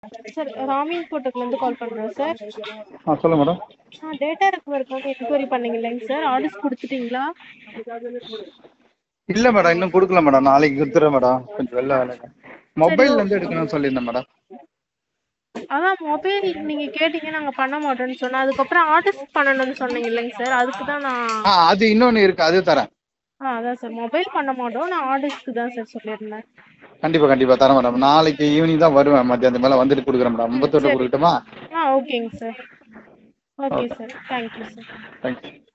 sir ராமின் கோட்டக்லேருந்து கால் பண்ணுறோம் sir ஆ சொல்லுங்க madam ஆ data ரெக்கவருக்கு வந்து என்கொயரி பண்ணீங்க இல்லைங்க சார் ஆர்டர்ஸ் கொடுத்துட்டீங்களா இல்லை மேடம் இன்னும் கொடுக்கல மேடம் நாளைக்கு கொடுத்துறேன் மேடம் கொஞ்சம் வெளில வேலைங்க மொபைல்லேருந்து எடுக்கணும்னு சொல்லியிருந்தேன் மேடம் அதான் மொபைல் நீங்கள் கேட்டீங்க நாங்கள் பண்ண மாட்டோம்னு சொன்னோம் அதுக்கப்புறம் ஆர்டர்ஸ் பண்ணணும்னு சொன்னீங்க இல்லைங்க சார் அதுக்கு தான் நான் ஆ அது இன்னொன்று இருக்குது அது தரேன் ஆ அதான் சார் மொபைல் பண்ண மாட்டோம் நான் ஆர்டர்ஸ்க்கு தான் சார் சொல்லியிருந்தேன் கண்டிப்பாக கண்டிப்பாக தரேன் மேடம் நாளைக்கு ஈவினிங் தான் வருவேன் மத்தியானத்து மேலே வந்துட்டு கொடுக்குறேன் மேடம் ஐம்பத்தொன்று கொடுக்கட்டுமா ஆ ஓகேங்க sir okay sir thank you sir thank you